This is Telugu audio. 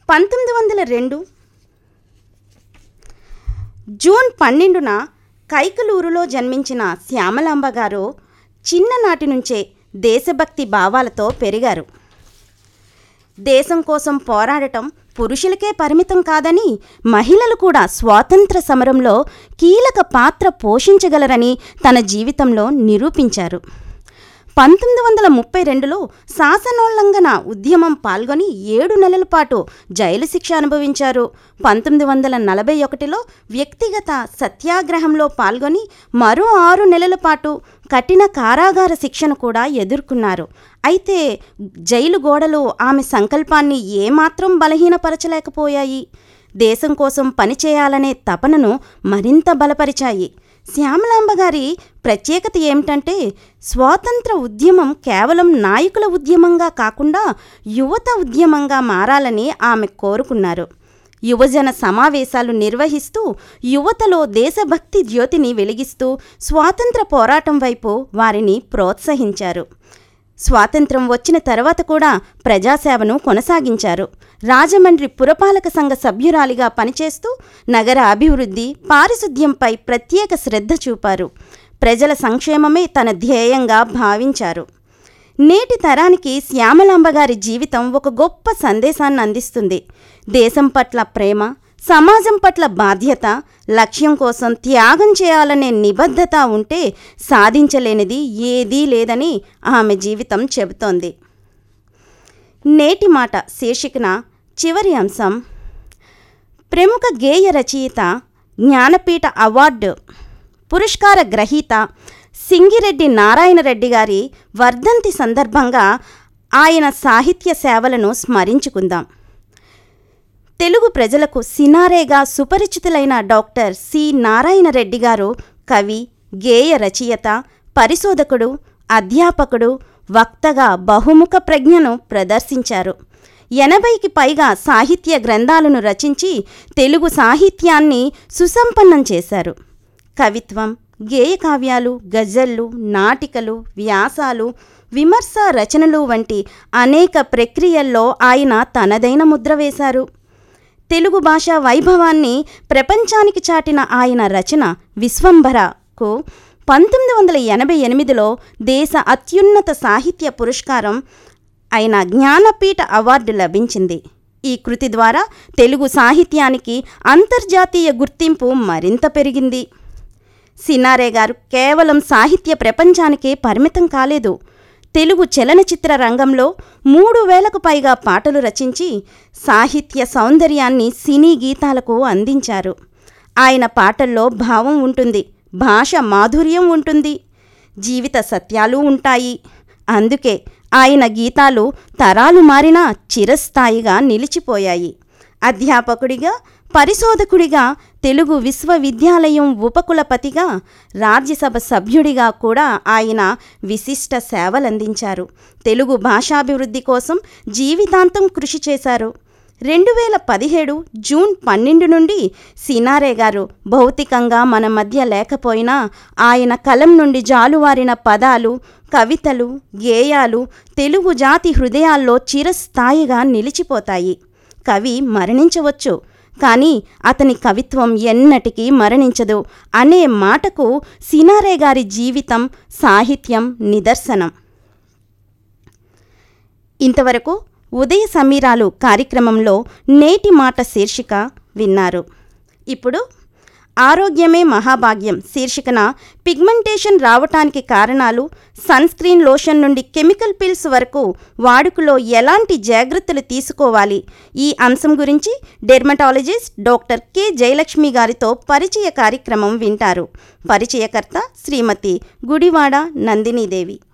పంతొమ్మిది వందల రెండు జూన్ పన్నెండున కైకలూరులో జన్మించిన శ్యామలాంబ గారు చిన్ననాటి నుంచే దేశభక్తి భావాలతో పెరిగారు దేశం కోసం పోరాడటం పురుషులకే పరిమితం కాదని మహిళలు కూడా స్వాతంత్ర సమరంలో కీలక పాత్ర పోషించగలరని తన జీవితంలో నిరూపించారు పంతొమ్మిది వందల ముప్పై రెండులో శాసనోల్లంఘన ఉద్యమం పాల్గొని ఏడు నెలల పాటు జైలు శిక్ష అనుభవించారు పంతొమ్మిది వందల నలభై ఒకటిలో వ్యక్తిగత సత్యాగ్రహంలో పాల్గొని మరో ఆరు నెలల పాటు కఠిన కారాగార శిక్షను కూడా ఎదుర్కొన్నారు అయితే జైలు గోడలు ఆమె సంకల్పాన్ని ఏమాత్రం బలహీనపరచలేకపోయాయి దేశం కోసం పనిచేయాలనే తపనను మరింత బలపరిచాయి శ్యామలాంబ గారి ప్రత్యేకత ఏమిటంటే స్వాతంత్ర ఉద్యమం కేవలం నాయకుల ఉద్యమంగా కాకుండా యువత ఉద్యమంగా మారాలని ఆమె కోరుకున్నారు యువజన సమావేశాలు నిర్వహిస్తూ యువతలో దేశభక్తి జ్యోతిని వెలిగిస్తూ స్వాతంత్ర పోరాటం వైపు వారిని ప్రోత్సహించారు స్వాతంత్రం వచ్చిన తర్వాత కూడా ప్రజాసేవను కొనసాగించారు రాజమండ్రి పురపాలక సంఘ సభ్యురాలిగా పనిచేస్తూ నగర అభివృద్ధి పారిశుద్ధ్యంపై ప్రత్యేక శ్రద్ధ చూపారు ప్రజల సంక్షేమమే తన ధ్యేయంగా భావించారు నేటి తరానికి శ్యామలాంబ గారి జీవితం ఒక గొప్ప సందేశాన్ని అందిస్తుంది దేశం పట్ల ప్రేమ సమాజం పట్ల బాధ్యత లక్ష్యం కోసం త్యాగం చేయాలనే నిబద్ధత ఉంటే సాధించలేనిది ఏదీ లేదని ఆమె జీవితం చెబుతోంది నేటి మాట శీర్షికన చివరి అంశం ప్రముఖ గేయ రచయిత జ్ఞానపీఠ అవార్డు పురస్కార గ్రహీత సింగిరెడ్డి నారాయణరెడ్డి గారి వర్ధంతి సందర్భంగా ఆయన సాహిత్య సేవలను స్మరించుకుందాం తెలుగు ప్రజలకు సినారేగా సుపరిచితులైన డాక్టర్ సి నారాయణరెడ్డి గారు కవి గేయ రచయిత పరిశోధకుడు అధ్యాపకుడు వక్తగా బహుముఖ ప్రజ్ఞను ప్రదర్శించారు ఎనభైకి పైగా సాహిత్య గ్రంథాలను రచించి తెలుగు సాహిత్యాన్ని సుసంపన్నం చేశారు కవిత్వం గేయ కావ్యాలు గజళ్ళు నాటికలు వ్యాసాలు విమర్శ రచనలు వంటి అనేక ప్రక్రియల్లో ఆయన తనదైన ముద్ర వేశారు తెలుగు భాషా వైభవాన్ని ప్రపంచానికి చాటిన ఆయన రచన విశ్వంభరకు పంతొమ్మిది వందల ఎనభై ఎనిమిదిలో దేశ అత్యున్నత సాహిత్య పురస్కారం అయిన జ్ఞానపీఠ అవార్డు లభించింది ఈ కృతి ద్వారా తెలుగు సాహిత్యానికి అంతర్జాతీయ గుర్తింపు మరింత పెరిగింది సినారే గారు కేవలం సాహిత్య ప్రపంచానికే పరిమితం కాలేదు తెలుగు చలనచిత్ర రంగంలో మూడు వేలకు పైగా పాటలు రచించి సాహిత్య సౌందర్యాన్ని సినీ గీతాలకు అందించారు ఆయన పాటల్లో భావం ఉంటుంది భాష మాధుర్యం ఉంటుంది జీవిత సత్యాలు ఉంటాయి అందుకే ఆయన గీతాలు తరాలు మారినా చిరస్థాయిగా నిలిచిపోయాయి అధ్యాపకుడిగా పరిశోధకుడిగా తెలుగు విశ్వవిద్యాలయం ఉపకులపతిగా రాజ్యసభ సభ్యుడిగా కూడా ఆయన విశిష్ట సేవలందించారు తెలుగు భాషాభివృద్ధి కోసం జీవితాంతం కృషి చేశారు రెండు వేల పదిహేడు జూన్ పన్నెండు నుండి సినారే గారు భౌతికంగా మన మధ్య లేకపోయినా ఆయన కలం నుండి జాలువారిన పదాలు కవితలు గేయాలు తెలుగు జాతి హృదయాల్లో చిరస్థాయిగా నిలిచిపోతాయి కవి మరణించవచ్చు కానీ అతని కవిత్వం ఎన్నటికీ మరణించదు అనే మాటకు సినారే గారి జీవితం సాహిత్యం నిదర్శనం ఇంతవరకు ఉదయ సమీరాలు కార్యక్రమంలో నేటి మాట శీర్షిక విన్నారు ఇప్పుడు ఆరోగ్యమే మహాభాగ్యం శీర్షికన పిగ్మెంటేషన్ రావటానికి కారణాలు సన్ స్క్రీన్ లోషన్ నుండి కెమికల్ పిల్స్ వరకు వాడుకలో ఎలాంటి జాగ్రత్తలు తీసుకోవాలి ఈ అంశం గురించి డెర్మటాలజిస్ట్ డాక్టర్ కె జయలక్ష్మి గారితో పరిచయ కార్యక్రమం వింటారు పరిచయకర్త శ్రీమతి గుడివాడ నందినీదేవి